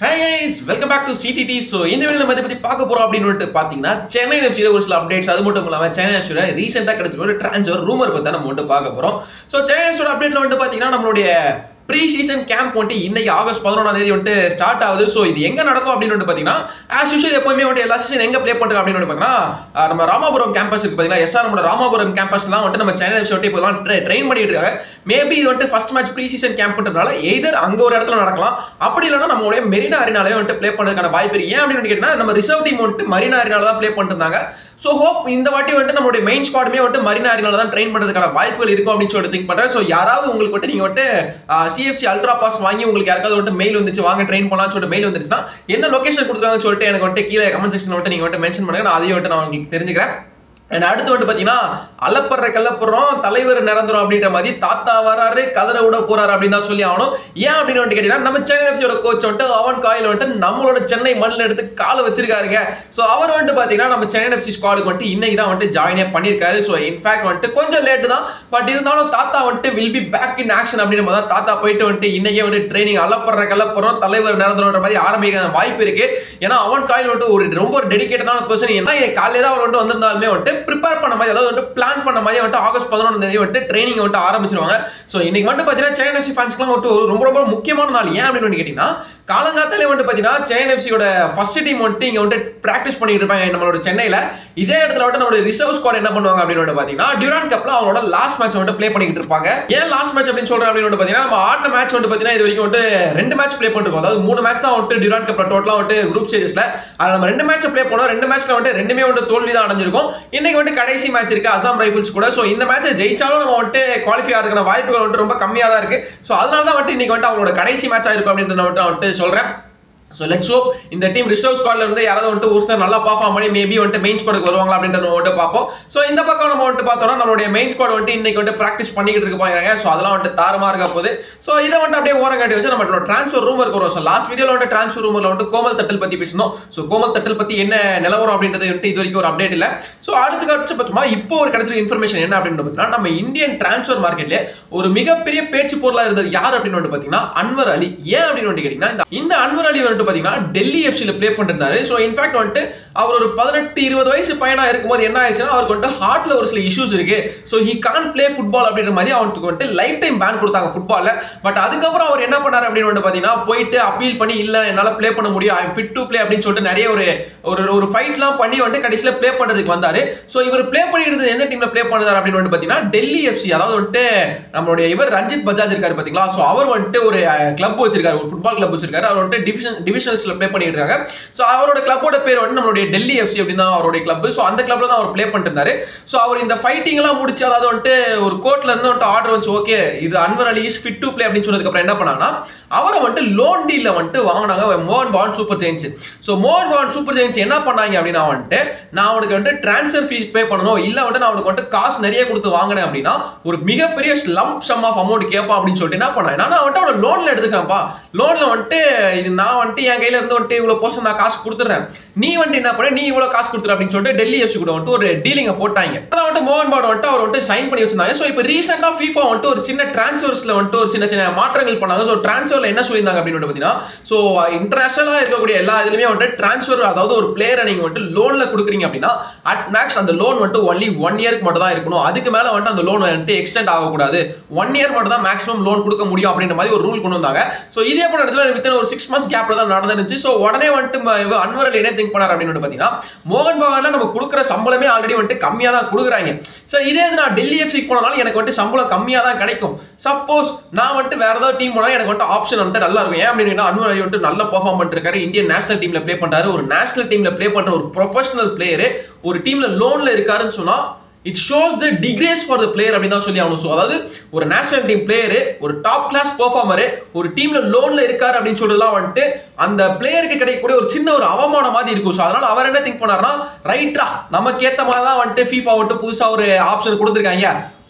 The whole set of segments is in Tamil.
hey guys welcome back to CTT so இந்த வீடியோ நம்ம இதை பற்றி பார்க்க போகிறோம் அப்படின்னு வந்துட்டு பார்த்தீங்கன்னா சென்னை எஃப்சியில் ஒரு சில அப்டேட்ஸ் அது மட்டும் இல்லாமல் சென்னை எஃப்சியில் ரீசெண்டாக கிடைச்ச ஒரு ட்ரான்ஸ்ஃபர் ரூமர் பற்றி நம்ம வந்துட்டு பார்க்க போகிறோம் ஸோ சென்னை எஃப்சியோட அப்டேட்டில் வந்துட்டு பார்த்தீங்கன்னா நம்மளுடைய ப்ரீ சீசன் கேம்ப் வந்துட்டு இன்னைக்கு ஆகஸ்ட் பதினொன்றாம் தேதி வந்துட்டு ஸ்டார்ட் ஆகுது ஸோ இது எங்க நடக்கும் அப்படின்னு வந்துட்டு பார்த்தீங்கன்னா ஆஸ் யூஷுவல் எப்பவுமே வந்துட்டு எல்லா சீசன் எங்க ப்ளே பண்றோம் அப்படின்னு வந்துட்டு பார்த்தீங்கன்னா ஆஹ் நம்ம ராமாபுரம் கேம்பஸ் இருக்கு பார்த்தீங்கன்னா எஸ்ஆர் ராமாபுரம் கேம்பஸ் தான் வந்துட்டு நம்ம சென்னை எஃப்சி வந்துட்டு இப்போலாம் ட்ரெயின் பண்ணிட்டு இருக்காங்க மேபி இது வந்துட்டு ஃபர்ஸ்ட் மேட்ச் ப்ரீ சீசன் கேம்ப்ன்றதுனால எய்தர் அங்க ஒரு இடத்துல நடக்கலாம் அப்படி இல்லைன்னா நம்மளுடைய மெரினா அரினாலே வந்துட்டு ப்ளே பண்ணுறதுக்கான வாய்ப்பு இருக்கு ஏன் அப்படின்னு கேட்டீங்கன்னா நம்ம ரிசர்வ் டீம் வந்துட்டு மரினா அரினால தான் ப்ளே பண்ணிருந்தாங்க ஸோ ஹோப் இந்த வாட்டி வந்துட்டு நம்மளுடைய மெயின் ஸ்குவாடுமே வந்துட்டு மரினா அரினால தான் ட்ரெயின் பண்ணுறதுக்கான வாய்ப்புகள் இருக்கும் அப்படின்னு சொல்லிட்டு திங்க் பண்ணுறேன் ஸோ யாராவது உங்களுக்கு வந்துட்டு நீங்கள் வந்துட்டு சிஎஃப்சி அல்ட்ரா பாஸ் வாங்கி உங்களுக்கு யாருக்காவது வந்துட்டு மெயில் வந்துச்சு வாங்க ட்ரெயின் பண்ணலாம்னு சொல்லிட்டு மெயில் வந்துருச்சுன்னா என்ன லொகேஷன் கொடுத்துருக்காங்கன்னு சொல்லிட்டு எனக்கு வந்துட்டு கீழே கமெண்ட் செக்ஷன் வந்துட்டு நீங்கள் வந்துட்டு மென்ஷன் பண்ணுங்க நான் அதையும் வந்துட்டு நான் உங்களுக்கு தெரிஞ்சுக்கிறேன் அண்ட் அடுத்து வந்து பார்த்தீங்கன்னா அலப்பற கலப்புறோம் தலைவர் நிரந்தரம் அப்படின்ற மாதிரி தாத்தா வராரு கதற விட போறாரு அப்படின்னு தான் சொல்லி ஆகணும் ஏன் அப்படின்னு வந்துட்டு கேட்டீங்கன்னா நம்ம சென்னை எஃப்சியோட கோச் வந்துட்டு அவன் காயில் வந்துட்டு நம்மளோட சென்னை மண்ணில் எடுத்து காலை வச்சிருக்காருங்க ஸோ அவர் வந்துட்டு பார்த்தீங்கன்னா நம்ம சென்னை எஃப்சி ஸ்குவாடுக்கு வந்துட்டு இன்னைக்கு தான் வந்துட்டு ஜாயினே பண்ணியிருக்காரு ஸோ இன்ஃபேக்ட் வந்துட்டு கொஞ்சம் லேட்டு தான் பட் இருந்தாலும் தாத்தா வந்துட்டு will be back in action அப்படின்ற மாதிரி தான் தாத்தா போயிட்டு வந்துட்டு இன்னைக்கே வந்துட்டு ட்ரைனிங் அலப்பற கலப்புறோம் தலைவர் நிரந்தரம்ன்ற மாதிரி ஆரம்பிக்க வாய்ப்பு இருக்கு ஏன்னா அவன் காயில் வந்துட்டு ஒரு ரொம்ப ஒரு டெடிகேட்டடான பர்சன் ஏன்னா எனக்கு காலையில தான் அவர் வந்துட்டு வந்திருந்தாலுமே வந்துட்டு ப்ரிப்பேர் பண்ண மாதிரி அதாவது வந்துட்டு பிளான் பண்ண மாதிரி வந்துட்டு ஆகஸ்ட் பதினொன்றாம் தேதி வந்துட்டு ட்ரைனிங் வந்துட்டு ஆரம்பிச்சிருவாங்க ஸோ இன்னைக்கு வந்துட்டு பார்த்தீங்கன்னா சென்னை எஃப்சி ஃபேன்ஸ்க்குலாம் வந்துட்டு ஒரு ரொம்ப ரொம்ப முக்கியமான நாள் ஏன் அப்படின்னு வந்து கேட்டிங்கன்னா காலங்காத்தாலே வந்துட்டு பார்த்தீங்கன்னா சென்னை எஃப்சியோட ஃபர்ஸ்ட் டீம் வந்துட்டு இங்கே வந்துட்டு ப்ராக்டிஸ் பண்ணிட்டு இருப்பாங்க நம்மளோட சென்னையில் இதே இடத்துல வந்துட்டு நம்மளோட ரிசர்வ் ஸ்குவாட் என்ன பண்ணுவாங்க அப்படின்னு வந்து பார்த்தீங்கன்னா டியூரான் கப்ல அவங்களோட லாஸ்ட் மேட்ச் வந்துட்டு ப்ளே பண்ணிட்டு இருப்பாங்க ஏன் லாஸ்ட் மேட்ச் அப்படின்னு சொல்றேன் அப்படின்னு வந்து பார்த்தீங்கன்னா நம்ம ஆடின மேட்ச் வந்து பார்த்தீங்கன்னா இது வரைக்கும் வந்துட்டு ரெண்டு மேட்ச் ப்ளே பண்ணிருக்கோம் அதாவது மூணு மேட்ச் தான் வந்துட்டு டியூரான் கப்ல டோட்டலாக வந்துட்டு குரூப் ஸ்டேஜஸ்ல அதில் நம்ம ரெண்டு மேட்ச் ப்ளே பண்ணோம் ரெண்டு மேட்ச்ல வந்துட்டு ரெண்டுமே வந்துட்டு தோல்வி தான் அடைஞ்சிருக்கும் இன்னைக்கு வந்துட்டு கடைசி மேட்ச் இருக்கு அசாம் ரைபிள்ஸ் கூட ஸோ இந்த மேட்சை ஜெயிச்சாலும் நம்ம வந்துட்டு குவாலிஃபை ஆகிறதுக்கான வாய்ப்புகள் வந்துட்டு ரொம்ப கம்மியாக தான் இருக்கு ஸோ அதனால தான் வந்துட்டு இன்னைக்கு வந்துட்டு அவங்களோட கடைசி மேட்ச் ஆயிருக்கும் அப்படின்றத வந்துட்டு நான் வந்துட்டு சொல்றேன் ஸோ லெட்ஸ் ஹோப் இந்த டீம் ரிசர்வ் ஸ்குவாட்ல இருந்து யாராவது வந்துட்டு ஒருத்தர் நல்லா பர்ஃபார்ம் பண்ணி மேபி வந்துட்டு மெயின் ஸ்குவாடுக்கு வருவாங்களா அப்படின்றத நம்ம வந்துட்டு பார்ப்போம் ஸோ இந்த பக்கம் நம்ம வந்துட்டு பார்த்தோம்னா நம்மளுடைய மெயின் ஸ்குவாட் வந்துட்டு இன்னைக்கு வந்துட்டு ப்ராக்டிஸ் பண்ணிக்கிட்டு இருக்க போறாங்க ஸோ அதெல்லாம் வந்துட்டு தாரமா இருக்க போகுது ஸோ இதை வந்துட்டு அப்படியே ஓரம் காட்டி வச்சு நம்மளோட ட்ரான்ஸ்ஃபர் ரூமருக்கு வரும் ஸோ லாஸ்ட் வீடியோல வந்துட்டு ட்ரான்ஸ்ஃபர் ரூமர்ல வந்துட்டு கோமல் தட்டல் பத்தி பேசணும் ஸோ கோமல் தட்டல் பத்தி என்ன நிலவரம் அப்படின்றது வந்துட்டு இது வரைக்கும் ஒரு அப்டேட் இல்லை ஸோ அடுத்த கட்சி பட்சமா இப்போ ஒரு கிடைச்ச இன்ஃபர்மேஷன் என்ன அப்படின்னு பார்த்தீங்கன்னா நம்ம இந்தியன் ட்ரான்ஸ்ஃபர் மார்க்கெட்ல ஒரு மிகப்பெரிய பேச்சு பொருளா இருந்தது யார் அப்படின்னு வந்துட்டு பார்த்தீங்கன்னா அன்வர் அலி ஏன் அப்படின்னு வந்துட்டு கேட்டீங்கன்னா இந்த- இந்த அன்வர் அலி வந்துட்டு பார்த்தீங்கன்னா டெல்லி எஃப்சியில் ப்ளே பண்ணிருந்தாரு ஸோ இன்ஃபேக்ட் வந்துட்டு அவர் ஒரு பதினெட்டு இருபது வயசு பையனா இருக்கும்போது என்ன ஆயிடுச்சுன்னா அவருக்கு வந்துட்டு ஹார்ட்ல ஒரு சில இஷ்யூஸ் இருக்கு so he can play football அப்படின்ற மாதிரி அவனுக்கு வந்துட்டு லைஃப் டைம் பேன் கொடுத்தாங்க ஃபுட்பால்ல பட் அதுக்கப்புறம் அவர் என்ன பண்ணாரு அப்படின்னு வந்துட்டு பார்த்தீங்கன்னா போயிட்டு அப்பீல் பண்ணி இல்ல என்னால் ப்ளே பண்ண முடியும் ஐ ஃபிட் டு ப்ளே அப்படின்னு சொல்லிட்டு நிறைய ஒரு ஒரு ஒரு ஃபைட்லாம் பண்ணி வந்துட்டு கடைசியில் ப்ளே பண்றதுக்கு வந்தாரு ஸோ இவர் ப்ளே பண்ணிட்டு எந்த டீம்ல ப்ளே பண்ணுறாரு அப்படின்னு வந்துட்டு பார்த்தீங்கன்னா டெல்லி எஃப்சி அதாவது வந்துட்டு நம்மளுடைய இவர் ரஞ்சித் பஜாஜ் இருக்காரு பாத்தீங்களா ஸோ அவர் வந்துட்டு ஒரு கிளப் வச்சிருக்காரு ஒரு ஃபுட்பால் கிளப் வச்சிருக்காரு அவர் வந்துட்டு டிவிஷன் டிவிஷன்ஸ்ல ப்ளே பண்ணிட்டு இருக்காங்க ஸோ அவரோட கிளப்போட பேர் வந்து நம்மளுடைய டெல்லி எஃப்சி அப்படின்னு தான் அவருடைய கிளப் ஸோ அந்த கிளப்ல தான் அவர் ப்ளே பண்ணிட்டு இருந்தாரு ஸோ அவர் இந்த ஃபைட்டிங் எல்லாம் முடிச்சு அதாவது வந்துட்டு ஒரு கோர்ட்ல இருந்து வந்துட்டு ஆர்டர் வந்து ஓகே இது Anwar Ali is fit to play அப்படின்னு சொன்னதுக்கு அப்புறம் என்ன பண்ணாங்கன்னா அவரை வந்துட்டு லோன் டீல்ல வந்துட்டு வாங்கினாங்க மோகன் பவன் சூப்பர் ஜெயின்ஸ் ஸோ மோகன் பவன் சூப்பர் ஜெயின்ஸ் என்ன பண்ணாங்க அப்படின்னா வந்துட்டு நான் அவனுக்கு வந்துட்டு ட்ரான்ஸ்ஃபர் ஃபீஸ் பே பண்ணணும் இல்ல வந்துட்டு நான் அவனுக்கு வந்துட்டு காசு நிறைய கொடுத்து வாங்கினேன் அப்படின்னா ஒரு மிகப்பெரிய லம்ப் சம் ஆஃப் அமௌண்ட் கேட்பான் அப்படின்னு சொல்லிட்டு என்ன பண்ணேன் நான் வந்துட்டு அவனை லோன்ல எடுத்துக்கிறேன்ப்பா லோன்ல வந்துட்டு இது நான் வந்துட்டு என் கையில இருந்து வந்துட்டு இவ்வளவு போர்ஷன் நான் காசு கொடுத்துறேன் நீ வந்துட்டு என்ன பண்ண நீ இவ்வளவு காசு கொடுத்துரு அப்படின்னு சொல்லிட்டு டெல்லி எஃப்சி கூட வந்துட்டு ஒரு டீலிங்க போட்டாங்க அதான் வந்துட்டு மோகன் பவன் வந்துட்டு அவர் வந்துட்டு சைன் பண்ணி வச்சிருந்தாங்க ஸோ இப்போ ரீசெண்டா FIFA வந்துட்டு ஒரு சின்ன டிரான்ஸ்ஃபர்ஸ்ல வந்துட்டு ஒரு சின்ன சின்ன மாற்றங்கள் பண்ணாங்க ஸோ டிரான்ஸ்ஃபர்ல என்ன சொல்லியிருந்தாங்க அப்படின்னு வந்துட்டு பார்த்தீங்கன்னா ஸோ இன்டர்நேஷனலா இருக்கக்கூடிய எல்லா இதுலயுமே வந்துட்டு டிரான்ஸ்ஃபர் அதாவது ஒரு பிளேயரை நீங்க வந்துட்டு லோன்ல கொடுக்குறீங்க அப்படின்னா அட் மேக்ஸ் அந்த லோன் வந்துட்டு ஒன்லி ஒன் இயருக்கு மட்டும் தான் இருக்கணும் அதுக்கு மேல வந்துட்டு அந்த லோன் வந்துட்டு எக்ஸ்டெண்ட் ஆகக்கூடாது ஒன் இயர் மட்டும் தான் மேக்ஸிமம் லோன் கொடுக்க முடியும் அப்படின்ற மாதிரி ஒரு ரூல் கொண்டு வந்தாங்க ஸோ இதே போல இடத்துல வித்தின் ஒரு சிக்ஸ் மந்த்ஸ் கேப்ல தான் நடந்துருந்துச்சு ஸோ உடனே வந்துட்டு ம- இவ அன்வர் அலி என்ன திங்க் பண்ணார் அப்படின்னு வந்து பார்த்தீங்கன்னா மோகன் பகான்ல நம்ம கொடுக்குற சம்பளமே ஆல்ரெடி வந்துட்டு கம்மியாக தான் கொடுக்குறாங்க ஸோ இதே இது நான் டெல்லி எஃப்சி போனாலும் எனக்கு வந்துட்டு சம்பளம் கம்மியாக தான் கிடைக்கும் சப்போஸ் நான் வந்துட்டு வேற ஏதாவது டீம் போனால் எனக்கு வந்துட்டு ஆப்ஷன் வந்துட்டு நல்லா இருக்கும் ஏன் அப்படின்னு அன்வர் அலி வந்துட்டு நல்லா பெர்ஃபார்ம் பண்ணிருக்காரு இந்தியன் நேஷனல் டீம்ல ப்ளே பண்றாரு ஒரு நேஷனல் டீம்ல ப்ளே பண்ற ஒரு ப்ரொஃபஷனல் பிளேயரு ஒரு டீம்ல லோன்ல இருக்காருன்னு சொன்னா it shows the disgrace for the player அப்படின்னு தான் சொல்லி ஆகணும் ஸோ அதாவது ஒரு நேஷனல் டீம் பிளேயரு ஒரு டாப் கிளாஸ் பெர்ஃபார்மரு ஒரு டீம்ல லோன்ல இருக்காரு அப்படின்னு சொல்லிட்டுலாம் வந்துட்டு அந்த பிளேயருக்கு கிடைக்கக்கூடிய ஒரு சின்ன ஒரு அவமானம் மாதிரி இருக்கும் ஸோ அதனால அவர் என்ன திங்க் பண்ணாருன்னா ரைட்டா நமக்கு ஏத்த மாதிரி தான் வந்துட்டு FIFA வந்துட்டு புதுசா ஒரு ஆப்ஷன் கொடுத்துருக்காங்க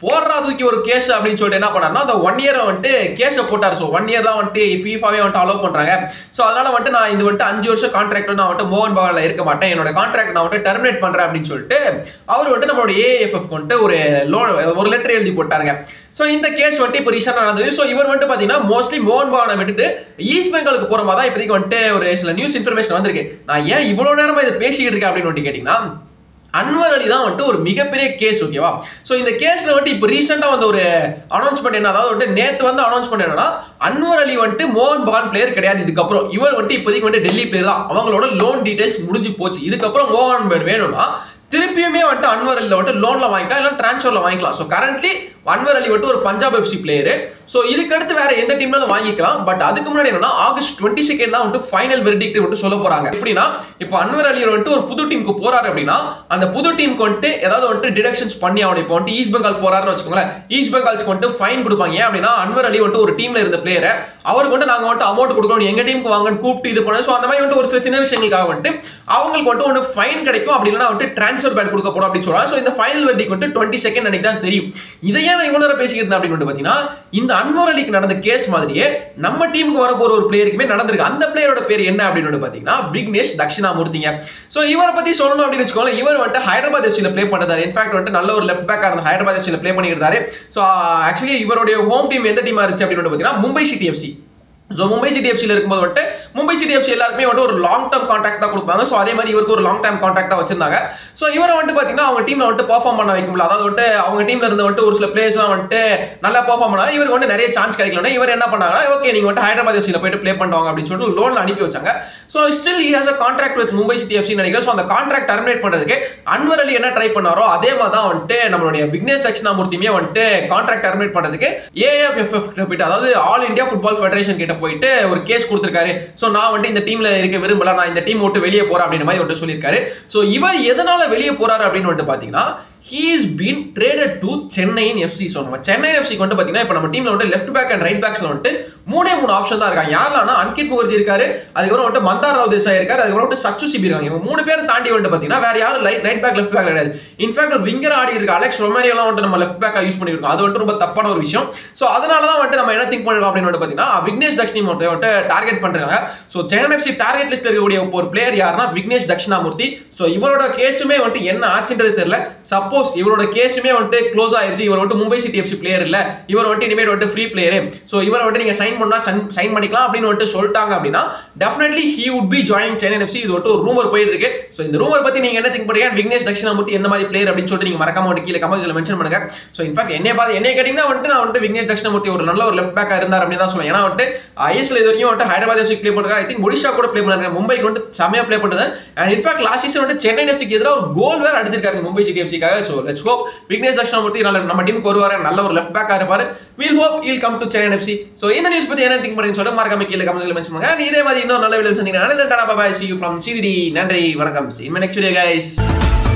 போடுறா தூக்கி ஒரு கேஸ் அப்படின்னு சொல்லிட்டு என்ன பண்ணாருன்னா அந்த ஒன் இயர் வந்துட்டு கேஸை போட்டார் ஸோ ஒன் இயர் தான் வந்துட்டு ஃபீஃபாவே வந்துட்டு அலோவ் பண்றாங்க ஸோ அதனால வந்துட்டு நான் இது வந்துட்டு அஞ்சு வருஷம் கான்ட்ராக்ட் நான் வந்துட்டு மோகன் பகான்ல இருக்க மாட்டேன் என்னோட கான்ட்ராக்ட் நான் வந்துட்டு டெர்மினேட் பண்றேன் அப்படின்னு சொல்லிட்டு அவர் வந்துட்டு நம்மளோட ஏஎஃப்எஃப் வந்துட்டு ஒரு லோன் ஒரு லெட்டர் எழுதி போட்டாருங்க ஸோ இந்த கேஸ் வந்துட்டு இப்போ ரீசெண்டாக நடந்தது ஸோ இவர் வந்துட்டு பார்த்தீங்கன்னா மோஸ்ட்லி மோகன் பகானை விட்டுட்டு ஈஸ்ட் பெங்காலுக்கு போகிற மாதிரி தான் இப்போதைக்கு வந்துட்டு ஒரு சில நியூஸ் இன்ஃபர்மேஷன் வந்திருக்கு நான் ஏன் இவ்வளோ நேரமா இதை பேசிக்கிட்டு இருக்கேன் அப்படின்னு வந்துட்டு கேட்டிங்கன்னா அன்வர் அலி தான் வந்துட்டு ஒரு மிகப்பெரிய கேஸ் ஓகேவா ஸோ இந்த கேஸ்ல வந்துட்டு இப்போ ரீசெண்டாக வந்து ஒரு அனௌன்ஸ்மெண்ட் என்ன அதாவது வந்துட்டு நேற்று வந்து அனௌன்ஸ்மெண்ட் என்னன்னா அன்வர் அலி வந்துட்டு மோகன் பகான் பிளேயர் கிடையாது இதுக்கப்புறம் இவர் வந்துட்டு இப்போதைக்கு வந்துட்டு டெல்லி பிளேயர் தான் அவங்களோட லோன் டீடைல்ஸ் முடிஞ்சு போச்சு இதுக்கப்புறம் மோகன் பகான் வேணும்னா திருப்பியுமே வந்துட்டு அன்வர் அலியில் வந்துட்டு லோன்ல வாங்கிக்கலாம் இல்லை டிரான்ஸ்ஃபர்ல வாங்கிக்கலாம் ஸோ கரண்ட்லி அன்வர் அலி வந்துட்டு ஒரு பஞ்சாப் எஃப்சி பிளேயர் ஸோ இதுக்கடுத்து வேற எந்த டீம்னாலும் வாங்கிக்கலாம் பட் அதுக்கு முன்னாடி என்னன்னா ஆகஸ்ட் டுவெண்ட்டி செகண்ட் தான் வந்துட்டு ஃபைனல் வெர்டிக்ட் வந்துட்டு சொல்ல போறாங்க எப்படின்னா இப்போ அன்வர் அலி வந்துட்டு ஒரு புது டீமுக்கு போறாரு அப்படின்னா அந்த புது டீமுக்கு வந்துட்டு ஏதாவது வந்துட்டு டிடக்ஷன்ஸ் பண்ணி அவனை இப்போ வந்துட்டு ஈஸ்ட் பெங்கால் போறாருன்னு வச்சுக்கோங்களேன் ஈஸ்ட் பெங்கால்ஸ்க்கு வந்துட்டு ஃபைன் கொடுப்பாங்க ஏன் அப்படின்னா அன்வர் அலி வந்துட்டு ஒரு டீம்ல இருந்த பிளேயரை அவருக்கு வந்துட்டு நாங்க வந்துட்டு அமௌண்ட் கொடுக்கணும் எங்க டீமுக்கு வாங்கன்னு கூப்பிட்டு இது பண்ண ஸோ அந்த மாதிரி வந்துட்டு ஒரு சில சின்ன விஷயங்களுக்காக வந்துட்டு அவங்களுக்கு வந்துட்டு ஒன்று ஃபைன் கிடைக்கும் அப்படி இல்லைன்னா வந்துட்டு டிரான்ஸ்ஃபர் பேன் கொடுக்க போறோம் அப்படின்னு சொல்றாங்க ஸோ இந்த ஃபைனல் வெர்டிக் வந்துட்டு டுவெண்ட்டி செகண்ட் அன்னைக்கு தான் தெரியும் இதை ஏன் நான் இவ்வளோ நேரம் பேசிக்கிட்டு இருந்தேன் அப்படின்னு வந்துட்டு பார்த்தீங்கன்னா இந்த அன்வர் அலிக்கு நடந்த கேஸ் மாதிரியே நம்ம டீமுக்கு வர போற ஒரு பிளேயருக்குமே நடந்திருக்கு அந்த பிளேயரோட பேர் என்ன அப்படின்னு வந்து பார்த்தீங்கன்னா விக்னேஷ் தக்ஷிணாமூர்த்திங்க ஸோ இவரை பத்தி சொல்லணும் அப்படின்னு வச்சுக்கோங்களேன் இவர் வந்துட்டு ஹைதராபாத் எஃப்சியில் ப்ளே பண்ணுறாரு இன்ஃபேக்ட் வந்துட்டு நல்ல ஒரு லெஃப்ட் பேக்காக இருந்த ஹைதராபாத் எஃப்சியில் ப்ளே பண்ணியிருந்தாரு ஸோ ஆக்சுவலி இவருடைய ஹோம் டீம் எந்த டீமா இருந்துச்சு அப்படின்னு வந்து பார்த்தீங்கன்னா Mumbai city FC so Mumbai city எஃப்சியில் இருக்கும்போது வந்துட்டு மும்பை சிட்டி எஃப்சி எல்லாருமே வந்துட்டு ஒரு லாங் டேர்ம் கான்ட்ராக்ட் தான் கொடுப்பாங்க ஸோ அதே மாதிரி இவருக்கு ஒரு லாங் டேர்ம் கான்ட்ராக்ட் தான் வச்சிருந்தாங்க ஸோ இவரை வந்துட்டு பார்த்தீங்கன்னா அவங்க டீமில் வந்துட்டு பர்ஃபார்ம் பண்ண வைக்க முடியல அதாவது வந்துட்டு அவங்க டீமில் இருந்து வந்துட்டு ஒரு சில பிளேயர்ஸ்லாம் வந்துட்டு நல்லா பர்ஃபார்ம் பண்ணாங்க இவருக்கு வந்து நிறைய சான்ஸ் கிடைக்கலன்னா இவர் என்ன பண்ணாங்கன்னா ஓகே நீங்கள் வந்துட்டு ஹைதராபாத் எஃப்சியில் போயிட்டு ப்ளே பண்ணுவாங்க அப்படின்னு சொல்லிட்டு லோனில் அனுப்பி வச்சாங்க so still he has a contract with Mumbai city FC நினைக்கிறேன் ஸோ அந்த கான்ட்ராக்ட் டெர்மினேட் பண்ணுறதுக்கு அன்வர் அலி என்ன ட்ரை பண்ணாரோ அதே மாதிரி தான் வந்துட்டு நம்மளுடைய விக்னேஷ் தட்சிணாமூர்த்தியுமே வந்துட்டு கான்ட்ராக்ட் டெர்மினேட் பண்ணுறதுக்கு ஏஎஃப்எஃப் கிட்ட போயிட்டு அதாவது ஆல் இந்தியா ஃபுட்பால் ஃபெடரேஷன் கிட்ட போயிட்டு ஒரு கேஸ் கொடுத்துருக்காரு ஸோ நான் வந்துட்டு இந்த டீம்ல இருக்க விரும்பல நான் இந்த டீம் விட்டு வெளியே போறேன் அப்படின்ற மாதிரி வந்துட்டு சொல்லியிருக்காரு ஸோ இவர் எதனால வெளியே போறாரு அப்படின்னு வந்துட்டு பாத்தீங்கன்னா he is been traded to Chennaiyin FC so நம்ம சென்னை எஃப்சிக்கு வந்து பார்த்தீங்கன்னா இப்போ நம்ம டீமில் வந்து லெஃப்ட் பேக் அண்ட் ரைட் பேக்ஸில் வந்துட்டு மூணே மூணு ஆப்ஷன் தான் இருக்காங்க யாரெல்லாம் அன்கிட் முகர்ஜி இருக்காரு அதுக்கப்புறம் வந்துட்டு மந்தார் ராவ் தேசாய் இருக்காரு அதுக்கப்புறம் வந்துட்டு சச்சு சிபி இருக்காங்க இவங்க மூணு பேர் தாண்டி வந்துட்டு பார்த்தீங்கன்னா வேற யாரும் right right back left back கிடையாது இன்ஃபேக்ட் ஒரு விங்கர் ஆடி இருக்கு அலெக்ஸ் ரொமேரியெல்லாம் வந்துட்டு நம்ம லெஃப்ட் பேக்காக யூஸ் பண்ணிருக்கோம் அது வந்துட்டு ரொம்ப தப்பான ஒரு விஷயம் ஸோ அதனால தான் வந்துட்டு நம்ம என்ன திங்க் பண்ணிருக்கோம் அப்படின்னு வந்து பார்த்தீங்கன்னா விக்னேஷ் தக்ஷிணாமூர்த்தி வந்துட்டு டார்கெட் பண்றாங்க so Chennai FC target list இருக்கக்கூடிய ஒரு பிளேயர் யாருன்னா விக்னேஷ் தக்ஷிணாமூர்த்தி ஸோ இவரோட கேஸுமே வந்துட்டு என்ன ஆச்சுன்றது தெரியல சப்போஸ் இவரோட கேஸுமே வந்துட்டு க்ளோஸ் ஆயிருச்சு இவர் வந்துட்டு மும்பை சிட்டி எஃப்சி பிளேயர் இல்ல இவர் வந்துட்டு இனிமேல் வந்துட்டு ஃப்ரீ பிளேயர் ஸோ இவரை வந்துட்டு நீங்க சைன் பண்ணா சைன் பண்ணிக்கலாம் அப்படின்னு வந்துட்டு சொல்லிட்டாங்க அப்படின்னா definitely he would be joining Chennai FC இது வந்துட்டு ஒரு ரூமர் போயிட்டு இருக்கு ஸோ இந்த ரூமர் பத்தி நீங்க என்ன திங்க் பண்றீங்க விக்னேஷ் தக்ஷிணாமூர்த்தி எந்த மாதிரி பிளேயர் அப்படின்னு சொல்லிட்டு நீங்க மறக்காம வந்துட்டு கீழே கமெண்ட்ஸ்ல மென்ஷன் பண்ணுங்க ஸோ இன்ஃபேக்ட் என்னை பார்த்து என்னை கேட்டீங்கன்னா வந்துட்டு நான் வந்துட்டு விக்னேஷ் தக்ஷிணாமூர்த்தி ஒரு நல்ல ஒரு லெஃப்ட் பேக்கா இருந்தார் அப்படின்னு தான் சொல்லுவேன் ஏன்னா வந்துட்டு ஐஎஸ்எல் இது வரைக்கும் வந்துட்டு ஹைதராபாத் எஃப்சி ப்ளே பண்ணுறாங்க ஐ திங்க் ஒடிஷா கூட ப்ளே பண்ணுறாங்க மும்பைக்கு வந்துட்டு செமையா ப்ளே பண்ணுறது அண்ட் இன்ஃபேக்ட் லாஸ்ட் சீசன் வந்துட்டு சென்னை எஃப்சிக்கு எதிராக ஒரு கோல் வேற அடிச்சிருக்காரு மும்பை சிட்டி எஃப்சிக்காக so let's hope Vignesh Dakshinamurthy நல்ல நம்ம டீமுக்கு வருவாரு நல்ல ஒரு லெஃப்ட் பேக்கா இருப்பாரு will hope he'll come to Chennai FC so இந்த நியூஸ் பத்தி என்ன திங்க் பண்ணி சொல்ல மறக்காம கீழே கமெண்ட்ஸ்ல மென்ஷன் பண்ணுங்க And இதே மாதிரி இன்னொரு நல்ல வீடியோ சந்திக்கிறேன் tata bye see you from சிடி நன்றி வணக்கம் சி நெக்ஸ்ட் வீடியோ கைஸ்